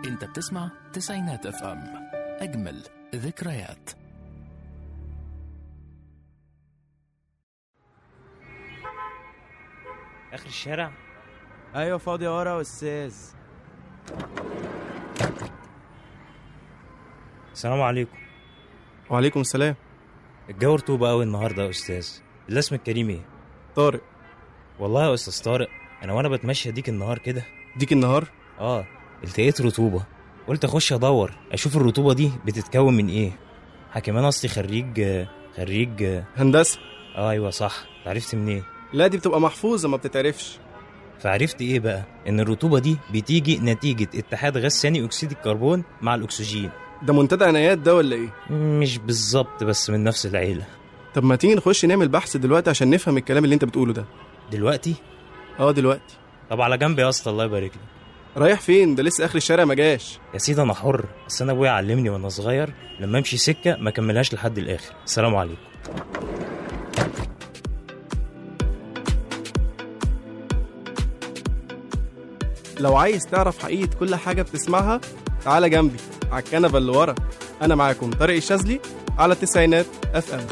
انت بتسمع تسعينات اف ام اجمل ذكريات اخر الشارع ايوه فاضي ورا يا استاذ السلام عليكم وعليكم السلام الجو رطوبة قوي النهارده يا استاذ الاسم الكريم ايه طارق والله يا استاذ طارق انا وانا بتمشى ديك النهار كده ديك النهار اه التقيت رطوبة قلت اخش ادور اشوف الرطوبة دي بتتكون من ايه كمان اصلي خريج خريج هندسه اه ايوه صح عرفت منين لا دي بتبقى محفوظه ما بتتعرفش فعرفت ايه بقى ان الرطوبة دي بتيجي نتيجة اتحاد غاز ثاني اكسيد الكربون مع الاكسجين ده منتدى عنايات ده ولا ايه مش بالظبط بس من نفس العيلة طب ما تيجي نخش نعمل بحث دلوقتي عشان نفهم الكلام اللي انت بتقوله ده دلوقتي اه دلوقتي طب على جنب يا اسطى الله يبارك لك رايح فين ده لسه اخر الشارع ما جاش يا سيدي انا حر بس انا ابويا علمني وانا صغير لما امشي سكه ما كملهاش لحد الاخر السلام عليكم لو عايز تعرف حقيقه كل حاجه بتسمعها تعالى جنبي على الكنبه اللي ورا انا معاكم طارق الشاذلي على التسعينات اف ام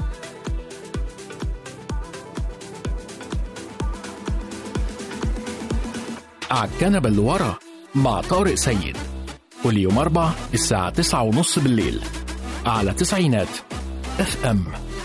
عالكنبة اللي ورا مع طارق سيد كل يوم أربع الساعة تسعة ونص بالليل على تسعينات اف ام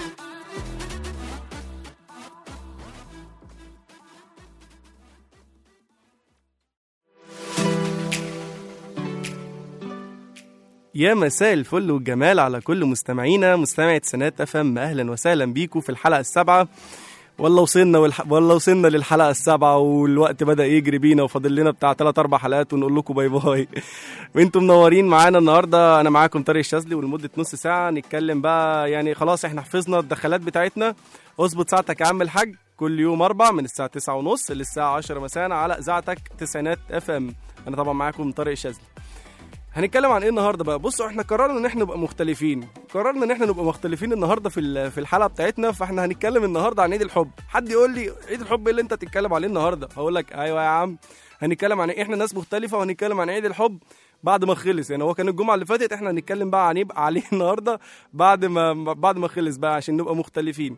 يا مساء الفل والجمال على كل مستمعينا مستمعة سنات اف ام اهلا وسهلا بيكم في الحلقة السابعة والله وصلنا والح... والله وصلنا للحلقة السابعة والوقت بدأ يجري بينا وفاضل لنا بتاع ثلاث أربع حلقات ونقول لكم باي باي وانتم منورين معانا النهاردة أنا معاكم طارق الشاذلي ولمدة نص ساعة نتكلم بقى يعني خلاص احنا حفظنا الدخلات بتاعتنا اظبط ساعتك يا عم الحاج كل يوم أربع من الساعة تسعة ونص للساعة عشرة مساء على إذاعتك تسعينات اف ام أنا طبعا معاكم طارق الشاذلي هنتكلم عن ايه النهارده بقى بصوا احنا قررنا ان احنا نبقى مختلفين قررنا ان احنا نبقى مختلفين النهارده في ال- في الحلقه بتاعتنا فاحنا هنتكلم النهارده عن عيد الحب حد يقول لي عيد الحب ايه اللي انت تتكلم عليه النهارده هقول لك ايوه يا عم هنتكلم عن إيه؟ احنا ناس مختلفه وهنتكلم عن عيد الحب بعد ما خلص يعني هو كان الجمعه اللي فاتت احنا هنتكلم بقى عن يبقى عليه النهارده بعد ما بعد ما خلص بقى عشان نبقى مختلفين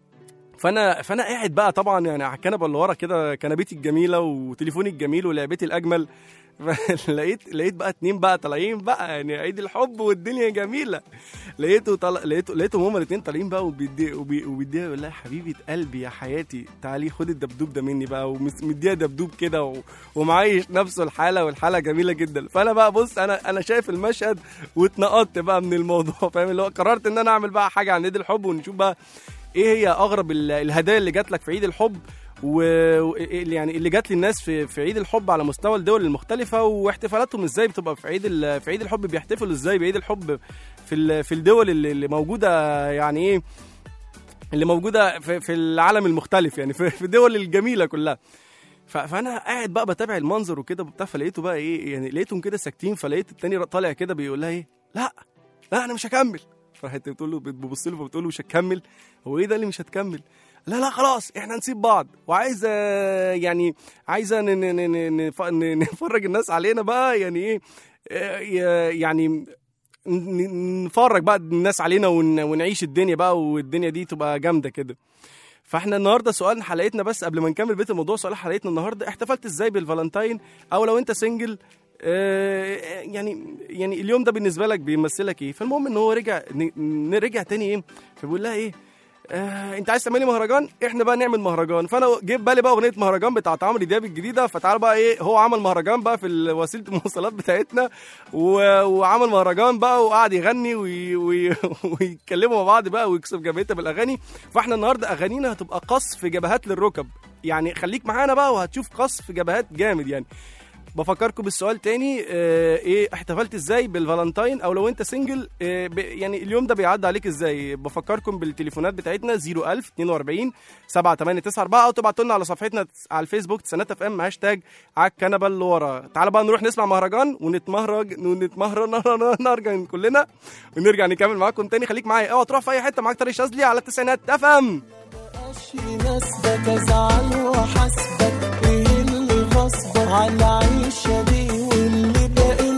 فانا فانا قاعد بقى طبعا يعني على الكنبه اللي ورا كده كنبتي الجميله وتليفوني الجميل ولعبتي الاجمل لقيت لقيت بقى اتنين بقى طالعين بقى يعني عيد الحب والدنيا جميله لقيته طلع لقيته لقيتهم هما الاتنين طالعين بقى وبيدي وبي- وبيديها يقول لها حبيبه قلبي يا حياتي تعالي خدي الدبدوب ده مني بقى ومديها دبدوب كده و- ومعايش نفسه الحاله والحاله جميله جدا فانا بقى بص انا انا شايف المشهد واتنقطت بقى من الموضوع فاهم اللي هو قررت ان انا اعمل بقى حاجه عن عيد الحب ونشوف بقى ايه هي اغرب ال- الهدايا اللي جات لك في عيد الحب و و- يعني اللي جات للناس في في عيد الحب على مستوى الدول المختلفه واحتفالاتهم ازاي بتبقى في عيد ال- في عيد الحب بيحتفلوا ازاي بعيد الحب في ال- في الدول اللي اللي موجوده يعني ايه اللي موجوده في, في العالم المختلف يعني في, في الدول الجميله كلها ف- فانا قاعد بقى بتابع المنظر وكده وبتاع فلقيته بقى ايه يعني لقيتهم كده ساكتين فلقيت التاني طالع كده بيقول لها ايه لا لا انا مش هكمل فراحت بتقول له بتبص له فبتقول له مش هتكمل هو ايه ده اللي مش هتكمل لا لا خلاص احنا نسيب بعض وعايزه يعني عايزه ن- ن- ن- ن- نف- ن- نفرج الناس علينا بقى يعني ايه آه، يعني ن- ن- نفرج بقى الناس علينا ون- ونعيش الدنيا بقى والدنيا دي تبقى جامده كده فاحنا النهارده سؤال حلقتنا بس قبل ما نكمل بيت الموضوع سؤال حلقتنا النهارده احتفلت ازاي بالفالنتاين او لو انت سنجل آه، يعني يعني اليوم ده بالنسبه لك بيمثلك ايه فالمهم ان هو رجع ن- رجع تاني ايه فبيقول لها ايه آه، انت عايز تعملي مهرجان احنا بقى نعمل مهرجان فانا جيب بالي بقى اغنيه مهرجان بتاعت عمرو دياب الجديده فتعال بقى ايه هو عمل مهرجان بقى في ال- وسيله المواصلات بتاعتنا و... وعمل مهرجان بقى وقعد يغني وي... وي... ويتكلموا مع بعض بقى ويكسب جبهتها بالاغاني فاحنا النهارده اغانينا هتبقى قصف جبهات للركب يعني خليك معانا بقى وهتشوف قصف جبهات جامد يعني بفكركم بالسؤال تاني آه ايه احتفلت ازاي بالفالنتاين او لو انت سنجل آه ب- يعني اليوم ده بيعدي عليك ازاي بفكركم بالتليفونات بتاعتنا 01000 42 7894 او تبعتوا لنا على صفحتنا على الفيسبوك تسنات اف ام هاشتاج على الكنبه اللي ورا تعالى بقى نروح نسمع مهرجان ونتمهرج ونتمهرج نرجع كلنا ونرجع نكمل معاكم تاني خليك معايا اوعى تروح في اي حته معاك طارق شاذلي على التسعينات اف ام يناسبك ازعل واحاسبك ايه اللي غصبك على العيشه دي واللي باقي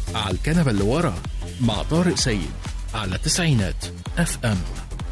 على الكنبة اللي ورا مع طارق سيد على تسعينات اف ام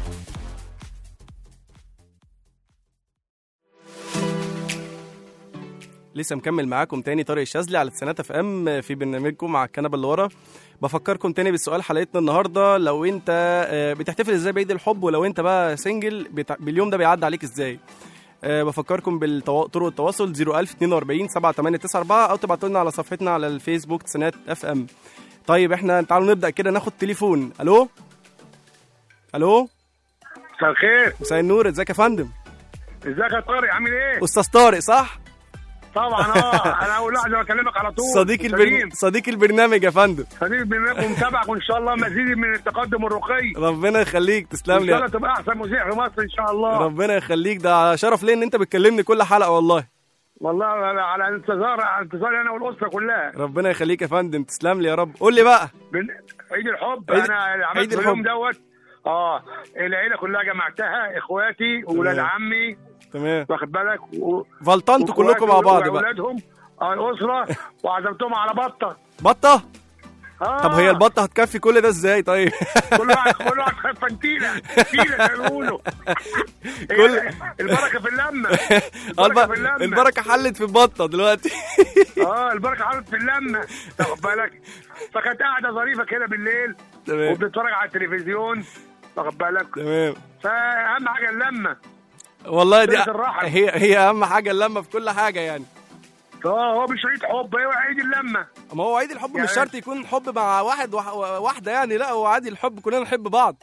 لسه مكمل معاكم تاني طارق الشاذلي على تسعينات اف ام في برنامجكم مع الكنبه اللي ورا بفكركم تاني بالسؤال حلقتنا النهارده لو انت آه، بتحتفل ازاي بعيد الحب ولو انت بقى سنجل بتع... باليوم ده بيعدي عليك ازاي أه بفكركم بطرق التواصل 01042 7894 او تبعتوا لنا على صفحتنا على الفيسبوك تسعينات اف ام طيب احنا تعالوا نبدا كده ناخد تليفون الو الو مساء الخير مساء النور ازيك يا فندم ازيك يا طارق عامل ايه؟ استاذ طارق صح طبعا اه انا اول لحظه بكلمك على طول صديق سليم. البرن... صديق البرنامج يا فندم صديق البرنامج ومتابعك وان شاء الله مزيد من التقدم والرقي ربنا يخليك تسلم ان شاء الله لي تبقى احسن مذيع في مصر ان شاء الله ربنا يخليك ده شرف ليا ان انت بتكلمني كل حلقه والله والله على على انتظار على انتظار انا والاسره كلها ربنا يخليك يا فندم تسلم لي يا رب قول لي بقى بن... عيد الحب عيد- انا عيد عملت في اليوم الحب. دوت اه العيله كلها جمعتها اخواتي واولاد تمام. عمي تمام واخد بالك و... فلطنتوا كلكم مع بعض بقى واولادهم اه الاسره وعزمتهم على بطه بطه اه طب هي البطه هتكفي كل ده ازاي طيب كل واحد كل واحد خد فنتيله فيله زي ما بيقولوا كل- البركه في اللمه الب... البركه في اللمه البركه حلت في البطه دلوقتي اه البركه حلت في اللمه واخد بالك فكانت قاعده ظريفه كده بالليل تمام وبتتفرج على التلفزيون واخد بالك تمام فاهم حاجه اللمه والله دي صلة الرحم. هي هي اهم حاجه اللمه في كل حاجه يعني اه هو مش عيد حب هو عيد اللمه ما هو عيد الحب مش يعني- شرط يكون حب مع واحد وح... واحده يعني لا هو عادي الحب كلنا نحب بعض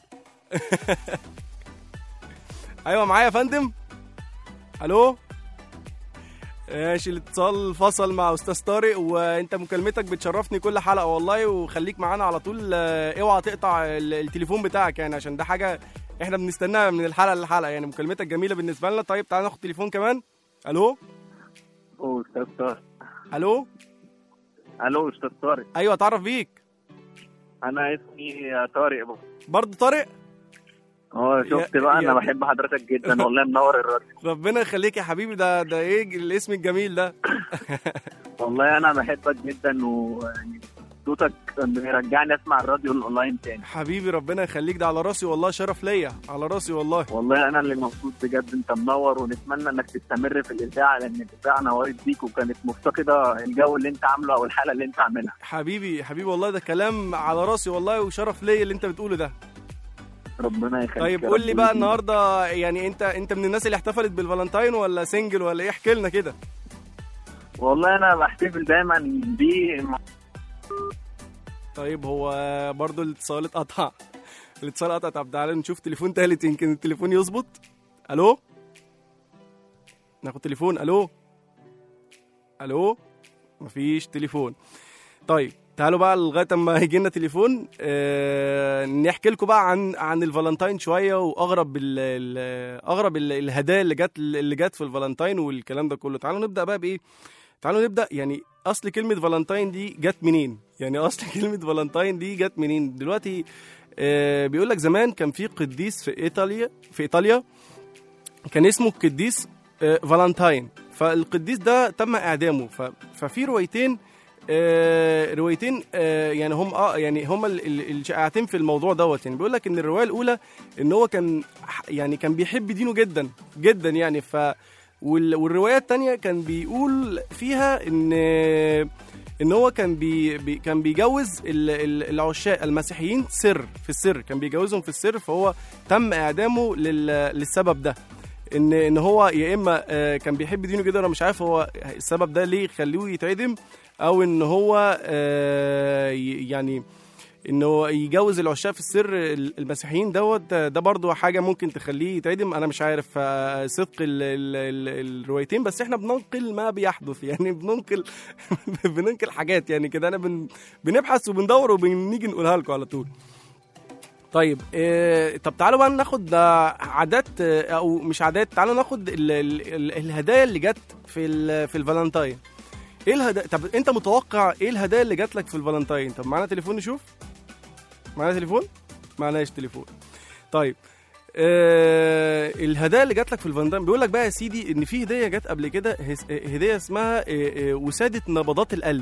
ايوه معايا يا فندم الو ماشي الاتصال فصل مع استاذ طارق وانت مكالمتك بتشرفني كل حلقه والله وخليك معانا على طول آه، اوعى تقطع ال- التليفون بتاعك يعني عشان ده حاجه احنا بنستناها من الحلقه للحلقه يعني مكالمتك جميله بالنسبه لنا طيب تعالى ناخد تليفون كمان الو أوه، استاذ طارق الو الو استاذ طارق ايوه اتعرف بيك انا اسمي طارق بقى. برضه طارق اه شفت يا- بقى يا- انا بحب حضرتك جدا والله منور الراديو ربنا يخليك يا حبيبي ده ده ايه الاسم الجميل ده والله انا بحبك جدا ويعني صوتك بيرجعني اسمع الراديو الاونلاين تاني حبيبي ربنا يخليك ده على راسي والله شرف ليا على راسي والله والله انا اللي مبسوط بجد انت منور ونتمنى انك تستمر في الاذاعه لان الاذاعه نورت بيك وكانت مفتقده الجو اللي انت عامله او الحلقه اللي انت عاملها حبيبي حبيبي والله ده كلام على راسي والله وشرف ليا اللي انت بتقوله ده ربنا يخليك طيب يا قول رب لي بقى ويديمك. النهارده يعني انت انت من الناس اللي احتفلت بالفالنتاين ولا سنجل ولا ايه احكي لنا كده والله انا بحتفل دايما بيه طيب هو برضو الاتصال اتقطع الاتصال قطع طب تعالى نشوف تليفون تالت يمكن التليفون يظبط الو ناخد تليفون الو الو مفيش تليفون طيب تعالوا بقى لغايه اما يجي لنا تليفون آه نحكي لكم بقى عن عن الفالنتاين شويه واغرب ال ال اغرب ال الهدايا اللي جت اللي جت في الفالنتاين والكلام ده كله تعالوا نبدا بقى بايه تعالوا نبدا يعني اصل كلمه فالنتاين دي جت منين يعني اصل كلمه فالنتاين دي جت منين دلوقتي آه بيقول لك زمان كان في قديس في ايطاليا في ايطاليا كان اسمه القديس آه فالنتاين فالقديس ده تم اعدامه ف- ففي روايتين آه روايتين آه يعني هم اه يعني هم ال- ال- الشائعتين في الموضوع دوت يعني بيقول لك ان الروايه الاولى ان هو كان ح- يعني كان بيحب دينه جدا جدا يعني ف وال- والروايه الثانيه كان بيقول فيها ان ان هو كان بي بي كان بيجوز ال- ال- العشاق المسيحيين سر في السر كان بيجوزهم في السر فهو تم اعدامه لل- للسبب ده ان ان هو يا اما آه، كان بيحب دينه جدا انا مش عارف هو السبب ده ليه يخليه يتعدم او ان هو آه، ي- يعني انه يجوز العشاق في السر المسيحيين دوت ده ده برضو حاجه ممكن تخليه يتعدم انا مش عارف آه، صدق ال ال ال الروايتين بس احنا بننقل ما بيحدث يعني بننقل بننقل حاجات يعني كده انا بن بنبحث وبندور وبنيجي نقولها لكم على طول طيب إيه طب تعالوا بقى ناخد آه، عادات آه، او مش عادات تعالوا ناخد ال ال ال الهدايا اللي جت في ال في الفالنتاين ايه الهدايا طب انت متوقع ايه الهدايا اللي جات لك في الفالنتاين طب معانا تليفون نشوف معانا تليفون معناش تليفون طيب آه الهدايا اللي جات لك في الفالنتاين بيقول لك بقى يا سيدي ان في هديه جت قبل كده هس- هديه اسمها آه، آه، وساده نبضات القلب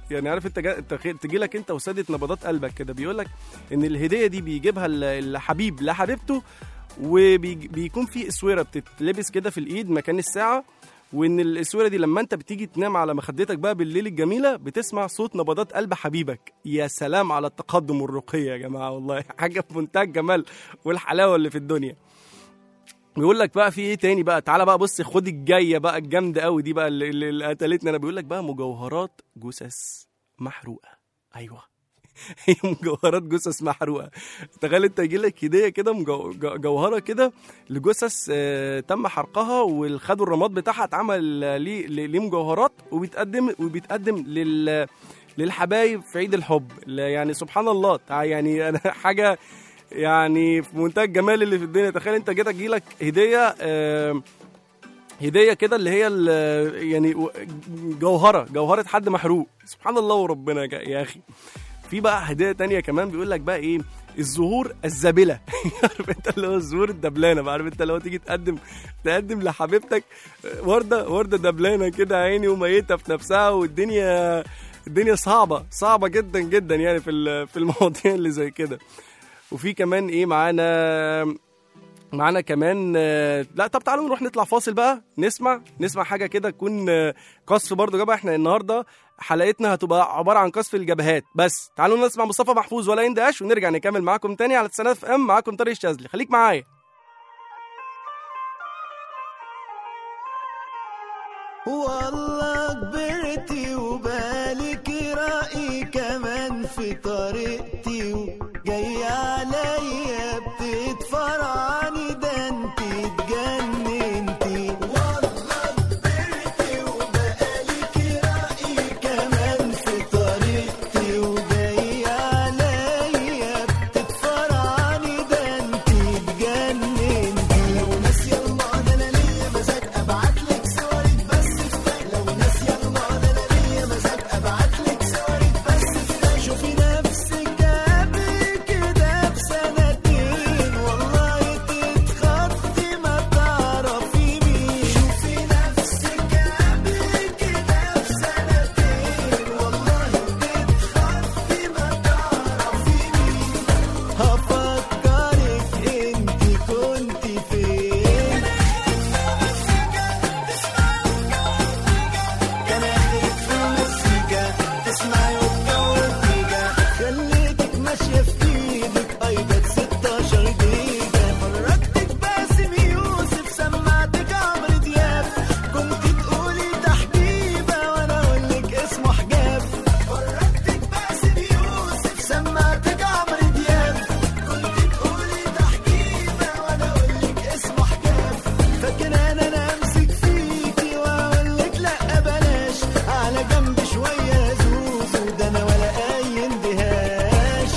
يعني عارف انت جا... تجي لك انت وساده نبضات قلبك كده بيقول لك ان الهديه دي بيجيبها ال- الحبيب لحبيبته وبيكون في اسوره بتتلبس كده في الايد مكان الساعه وان الاسوره دي لما انت بتيجي تنام على مخدتك بقى بالليل الجميله بتسمع صوت نبضات قلب حبيبك يا سلام على التقدم والرقيه يا جماعه والله حاجه في منتهى الجمال والحلاوه اللي في الدنيا بيقول لك بقى في ايه تاني بقى تعالى بقى بص خد الجايه بقى الجامده قوي دي بقى اللي, اللي اللي قتلتني انا بيقول لك بقى مجوهرات جثث محروقه ايوه هي مجوهرات جثث محروقه تخيل انت يجي لك هديه كده مجو- جو- جوهره كده لجثث آه، تم حرقها والخدوا الرماد بتاعها اتعمل آه، ليه ليه- ليه مجوهرات وبيتقدم وبيتقدم لل للحبايب في عيد الحب لا يعني سبحان الله تع- يعني انا حاجه يعني في منتهى الجمال اللي في الدنيا تخيل انت كده تجيلك هديه آه، هديه كده اللي هي ال- يعني و- جوهره جوهره حد محروق سبحان الله وربنا يا يا اخي في بقى هديه تانية كمان بيقول لك بقى ايه الزهور الزابله عارف انت اللي هو الزهور الدبلانه بقى عارف انت اللي هو تيجي تقدم تقدم لحبيبتك ورده ورده دبلانه كده عيني وميته في نفسها والدنيا الدنيا صعبه صعبه جدا جدا يعني في ال- في المواضيع اللي زي كده وفي كمان ايه معانا معانا كمان آه، لا طب تعالوا نروح نطلع فاصل بقى نسمع نسمع حاجه كده تكون آه، قصف برضو جبهه احنا النهارده حلقتنا هتبقى عباره عن قصف الجبهات بس تعالوا نسمع مصطفى محفوظ ولا يندهش ونرجع نكمل معاكم تاني على تسعينات اف ام معاكم طارق الشاذلي خليك معايا والله كبرتي وبالك رأي كمان في طريقتي وجاي عليا بتتفرعني ده انت اتجننتي والله كبرتي وبقالك رأي كمان في طريقتي وجاي عليا بتتفرعني ده انت اتجننتي لو ناسية الماضي انا ليا مزاج ابعتلك صورك بس في لو ناسية الماضي انا ليا مزاج ابعتلك صورك بس في شوفي نفسك قبل كده بسنتين والله تتخطي ما تعرفي مين شوفي نفسك قبل كده بسنتين والله تتخطي ما تعرفي مين هفكرك انت كنت فين كان اخرك في المزيكا تسمعي وتجاوبيكا خليتك ماشية في ايدك ايباد 16 جيجا فرجتك باسم يوسف سمعتك عمرو دياب كنت تقولي ده حبيبة وانا اقولك اسمه حجاب فرجتك باسم يوسف سمعتك عمرو دياب كنت تقولي ده حبيبة وانا اقولك اسمه حجاب فاكر انا انا امسك فيكي واقولك لا بلاش على جنب شويه يا زوزو ده انا ولا اي اندهاش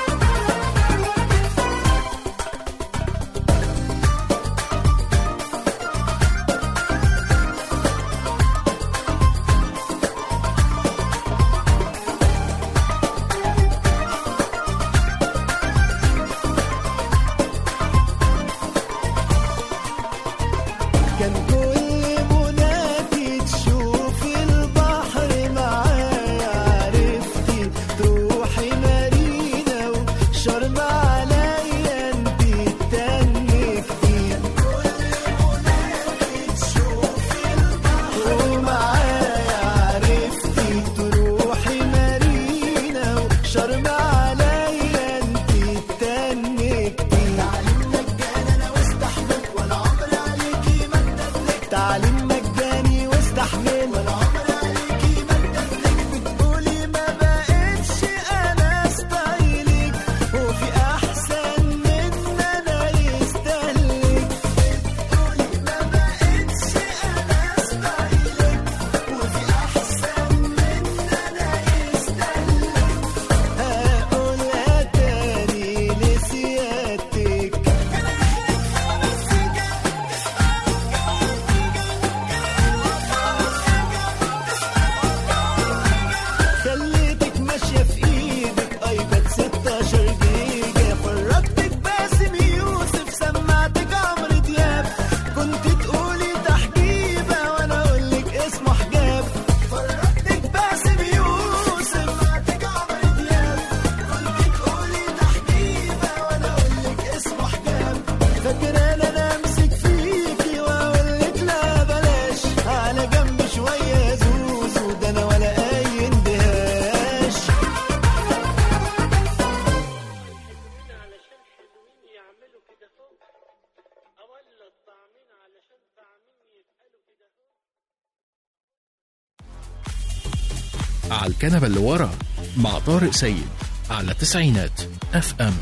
كان كل منادي تشوف البحر معايا عرفتي تروحي مارينا وشرم عليا انتي تنكتي كل منادي تشوف البحر ومعايا عرفتي تروحي مارينا وشرم عليا انتي تنكتي تعليم مجانا انا واستحمل ولا عمر عليكي ما اتدلك تعليم مجاني واستحمل ولا عمر عليكي ما اتدلك بتقولي ما بقتش انا ستايلك وفي احسن من انا يستهلك بتقولي ما بقتش انا ستايلك وفي احسن من انا يستهلك على الكنبة اللي ورا مع طارق سيد على تسعينات اف ام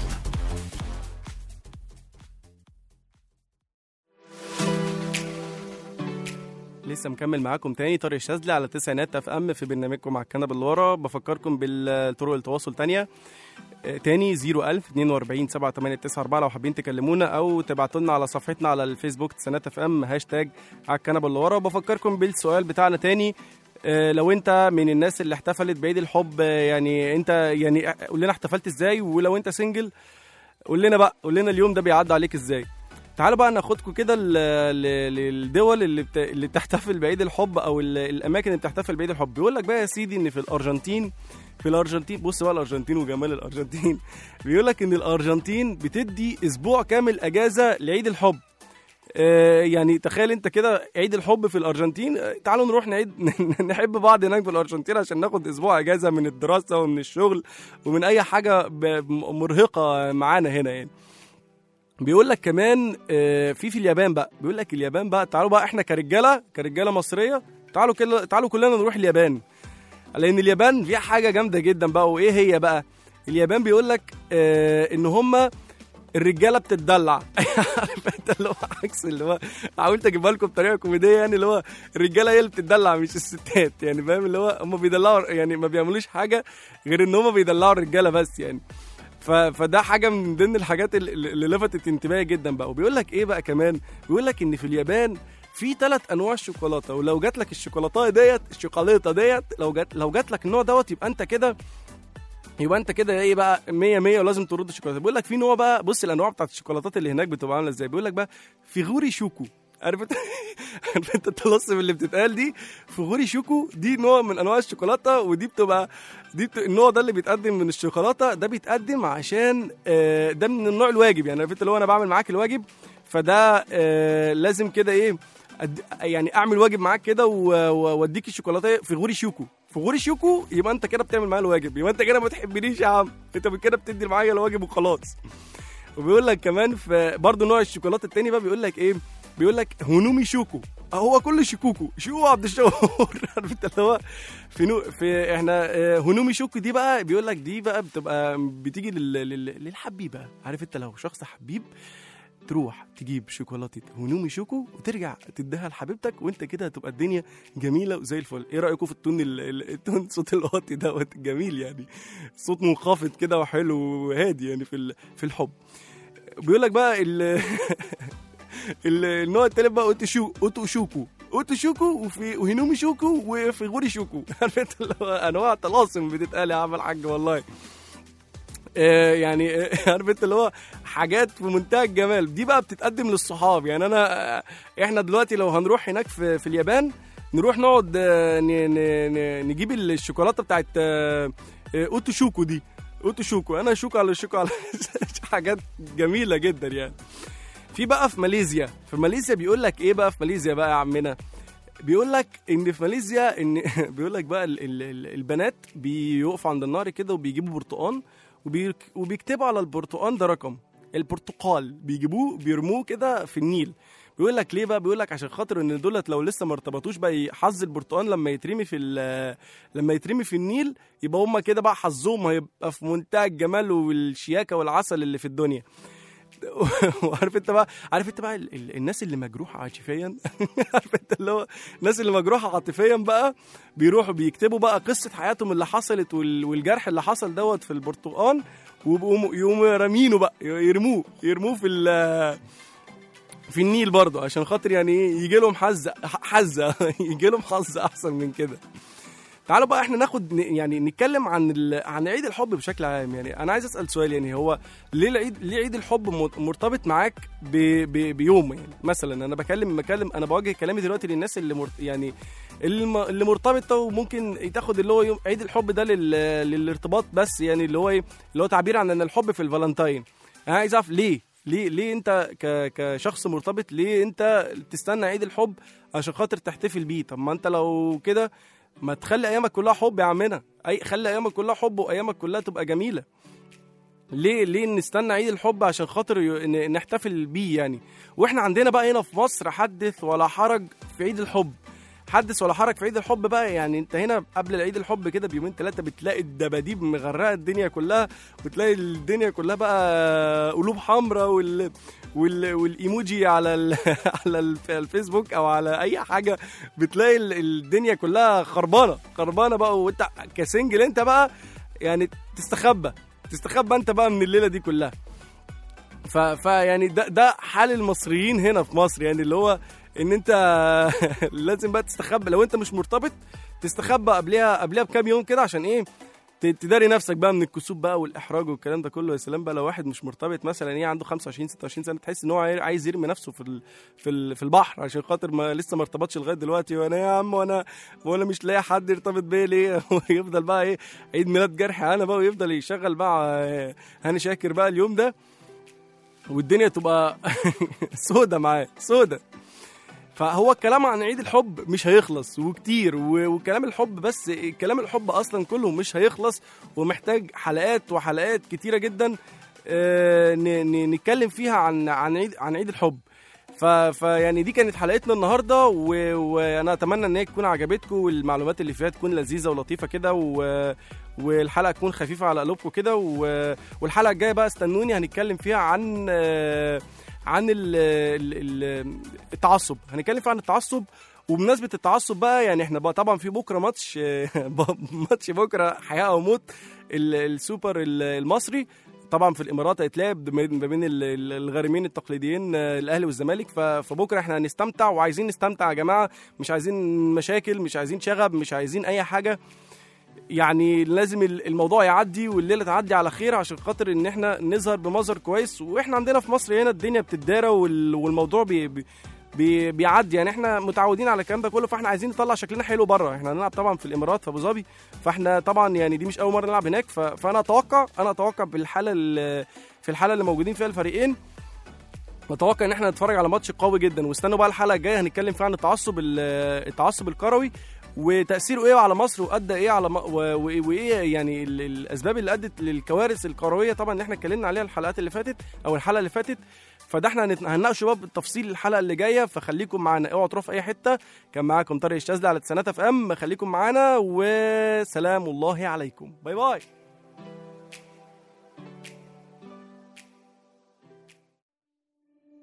لسه مكمل معاكم تاني طارق الشاذلي على تسعينات اف ام في برنامجكم على الكنبه اللي ورا بفكركم بالطرق التواصل تانية آه، تاني 01000 42 7894 لو حابين تكلمونا او تبعتوا لنا على صفحتنا على الفيسبوك تسعينات اف ام هاشتاج على الكنبه اللي ورا وبفكركم بالسؤال بتاعنا تاني آه، لو انت من الناس اللي احتفلت بعيد الحب آه، يعني انت يعني قول لنا احتفلت ازاي ولو انت سنجل قول لنا بقى قول لنا اليوم ده بيعدي عليك ازاي تعالوا بقى ناخدكم كده ل- ل- للدول اللي بت... اللي بتحتفل بعيد الحب او ال- الاماكن اللي بتحتفل بعيد الحب بيقول لك بقى يا سيدي ان في الارجنتين في الارجنتين بص بقى الارجنتين وجمال الارجنتين بيقول لك ان الارجنتين بتدي اسبوع كامل اجازه لعيد الحب آه، يعني تخيل انت كده عيد الحب في الارجنتين آه، تعالوا نروح نعيد نحب بعض هناك في الارجنتين عشان ناخد اسبوع اجازه من الدراسه ومن الشغل ومن اي حاجه ب- مرهقه معانا هنا يعني بيقول لك كمان آه، في في اليابان بقى بيقول لك اليابان بقى تعالوا بقى احنا كرجاله كرجاله مصريه تعالوا كل تعالوا كلنا نروح اليابان لان اليابان فيها حاجه جامده جدا بقى وايه هي بقى اليابان بيقول لك آه ان هم الرجاله بتتدلع عارف انت اللي هو عكس اللي هو حاولت اجيبها لكم بطريقه كوميديه يعني اللي هو الرجاله هي اللي بتتدلع مش الستات يعني فاهم اللي هو هم بيدلعوا يعني ما بيعملوش حاجه غير ان هم بيدلعوا الرجاله بس يعني ف... فده حاجه من ضمن الحاجات اللي, اللي لفتت انتباهي جدا بقى وبيقول لك ايه بقى كمان بيقول لك ان في اليابان في ثلاث انواع شوكولاته ولو جات لك الشوكولاته ديت الشوكولاته ديت لو جات لو جات لك النوع دوت يبقى انت كده يبقى انت كده ايه بقى 100 100 ولازم ترد الشوكولاته بيقول لك في نوع بقى بص الانواع بتاعت الشوكولاتات اللي هناك بتبقى عامله ازاي بيقول لك بقى فيغوري شوكو عارف انت عارف انت الطلاسم اللي بتتقال دي فيغوري شوكو دي نوع من انواع الشوكولاته ودي بتبقى دي بت... النوع ده اللي بيتقدم من الشوكولاته ده بيتقدم عشان آه، ده من النوع الواجب يعني عارف انت اللي هو انا بعمل معاك الواجب فده آه، لازم كده ايه أد... يعني اعمل واجب معاك كده و- و- واديك الشوكولاته في غوري شوكو في غوري شوكو يبقى انت كده بتعمل معايا الواجب يبقى انت كده ما تحبنيش يا عم انت كده بتدي معايا الواجب وخلاص وبيقول لك كمان في برضه نوع الشوكولاته التاني بقى بيقول لك ايه بيقول لك هنومي شوكو هو كل شكوكو شو عبد الشهور عارف انت اللي هو في نو في احنا آه، هنومي شوكو دي بقى بيقول لك دي بقى بتبقى بتيجي لل... لل... للحبيبه عارف انت لو شخص حبيب تروح تجيب شوكولاته هنومي شوكو وترجع تديها لحبيبتك وانت كده هتبقى الدنيا جميله وزي الفل ايه رايكم في التون ال- ال- التون صوت الواطي دوت جميل يعني صوت منخفض كده وحلو وهادي يعني في ال- في الحب بيقول لك بقى ال ال- النوع التالت بقى اوتو شو اوتو شوكو اوتو شوكو وفي وهنومي شوكو وفي غوري شوكو عارف انت اللي هو انواع طلاسم بتتقال يا عم الحاج والله آه، يعني آه، عارف انت اللي هو حاجات في منتهى الجمال دي بقى بتتقدم للصحاب يعني انا آه، احنا دلوقتي لو هنروح هناك في, في اليابان نروح نقعد آه، ن- ن- ن- نجيب الشوكولاته بتاعت آه، آه، اوتو شوكو دي اوتو شوكو انا شوكو على شوكو على حاجات جميله جدا يعني في بقى في ماليزيا في ماليزيا بيقول لك ايه بقى في ماليزيا بقى يا عمنا بيقول لك ان في ماليزيا ان بيقول لك بقى ال- ال- ال- البنات بيقفوا عند النار كده وبيجيبوا برتقان وبيك- وبيكتبوا على البرتقان ده رقم البرتقال بيجيبوه بيرموه كده في النيل بيقول لك ليه بقى بيقول لك عشان خاطر ان دولت لو لسه ما ارتبطوش بقى حظ البرتقان لما يترمي في ال- لما يترمي في النيل يبقى هم كده بقى حظهم هيبقى في منتهى الجمال والشياكه والعسل اللي في الدنيا وعارف انت بقى عارف انت بقى ال- ال- الناس اللي مجروحه عاطفيا عارف انت اللي هو الناس اللي مجروحه عاطفيا بقى بيروحوا بيكتبوا بقى قصه حياتهم اللي حصلت وال- والجرح اللي حصل دوت في البرتقال ويقوموا يقوموا رامينه بقى يرموه يرموه في ال- في النيل برضه عشان خاطر يعني ايه يجي لهم حظ حظه يجي لهم حظ احسن من كده تعالوا بقى احنا ناخد ن- يعني نتكلم عن ال... عن عيد الحب بشكل عام يعني انا عايز اسال سؤال يعني هو ليه العيد ليه عيد الحب م- مرتبط معاك ب... ب... بيوم يعني مثلا انا بكلم بكلم انا بوجه كلامي دلوقتي للناس اللي مر... يعني اللي, م... اللي مرتبطه وممكن تاخد اللي هو يوم عيد الحب ده لل... للارتباط بس يعني اللي هو ايه اللي هو تعبير عن ان الحب في الفالنتاين انا عايز اعرف ليه ليه ليه انت ك... كشخص مرتبط ليه انت تستنى عيد الحب عشان خاطر تحتفل بيه طب ما انت لو كده ما تخلي ايامك كلها حب يا عمنا اي خلي ايامك كلها حب وايامك كلها تبقى جميله ليه ليه نستنى عيد الحب عشان خاطر ي- ن- نحتفل بيه يعني واحنا عندنا بقى هنا في مصر حدث ولا حرج في عيد الحب حدث ولا حرج في عيد الحب بقى يعني انت هنا قبل العيد الحب كده بيومين ثلاثه بتلاقي الدباديب مغرقه الدنيا كلها وتلاقي الدنيا كلها بقى قلوب حمراء وال وال والايموجي على ال... على الف- الفيسبوك او على اي حاجه بتلاقي ال- الدنيا كلها خربانه خربانه بقى وانت كسنجل انت بقى يعني تستخبى تستخبى انت بقى من الليله دي كلها ف... فيعني ده ده حال المصريين هنا في مصر يعني اللي هو ان انت لازم بقى تستخبى لو انت مش مرتبط تستخبى قبلها قبلها بكام يوم كده عشان ايه ت- تداري نفسك بقى من الكسوف بقى والاحراج والكلام ده كله يا سلام بقى لو واحد مش مرتبط مثلا ايه عنده 25 26 سنه تحس ان هو عاي- عايز يرمي نفسه في ال... في ال... في البحر عشان خاطر ما لسه ما ارتبطش لغايه دلوقتي وانا يا عم وانا وانا مش لاقي حد يرتبط بيا ليه ويفضل بقى ايه عيد ميلاد جرحي انا بقى ويفضل يشغل بقى آه، هاني شاكر بقى اليوم ده والدنيا تبقى سودة معاه سودة فهو الكلام عن عيد الحب مش هيخلص وكتير و- وكلام الحب بس كلام الحب اصلا كله مش هيخلص ومحتاج حلقات وحلقات كتيره جدا آه، ن- ن- نتكلم فيها عن عن عيد عن عيد الحب ف... فيعني دي كانت حلقتنا النهارده و... وانا اتمنى ان هي تكون عجبتكم والمعلومات اللي فيها تكون لذيذه ولطيفه كده و... والحلقه تكون خفيفه على قلوبكم كده و... والحلقه الجايه بقى استنوني هنتكلم فيها عن آه، عن ال... ال... ال... التعصب هنتكلم فيها عن التعصب وبمناسبه التعصب بقى يعني احنا بقى طبعا في بكره ماتش ماتش بكره حياه او موت ال- السوبر ال- المصري طبعا في الامارات هيتلعب ما بين ال- ال- الغارمين التقليديين آه، الاهلي والزمالك ف- فبكره احنا هنستمتع وعايزين نستمتع يا جماعه مش عايزين مشاكل مش عايزين شغب مش عايزين اي حاجه يعني لازم ال- الموضوع يعدي والليله تعدي على خير عشان خاطر ان احنا نظهر بمظهر كويس واحنا عندنا في مصر هنا الدنيا بتتدارى وال- والموضوع بي بي بي بيعدي يعني احنا متعودين على الكلام ده كله فاحنا عايزين نطلع شكلنا حلو بره احنا هنلعب طبعا في الامارات في ابو ظبي فاحنا طبعا يعني دي مش اول مره نلعب هناك ف- فانا اتوقع انا اتوقع بالحاله ال- في الحاله اللي موجودين فيها الفريقين نتوقع ان احنا نتفرج على ماتش قوي جدا واستنوا بقى الحلقه الجايه هنتكلم فيها عن التعصب ال- التعصب الكروي وتاثيره ايه على مصر وادى ايه على م... و... و... وايه يعني ال... الاسباب اللي ادت للكوارث الكرويه طبعا اللي احنا اتكلمنا عليها الحلقات اللي فاتت او الحلقه اللي فاتت فده احنا هنت- هنناقشه بقى بالتفصيل الحلقه اللي جايه فخليكم معانا اوعوا تروحوا في اي حته كان معاكم طارق الشاذلي على تسانات اف ام خليكم معانا وسلام الله عليكم باي باي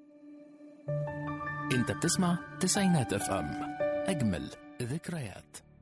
انت بتسمع تسعينات اف ام اجمل ذكريات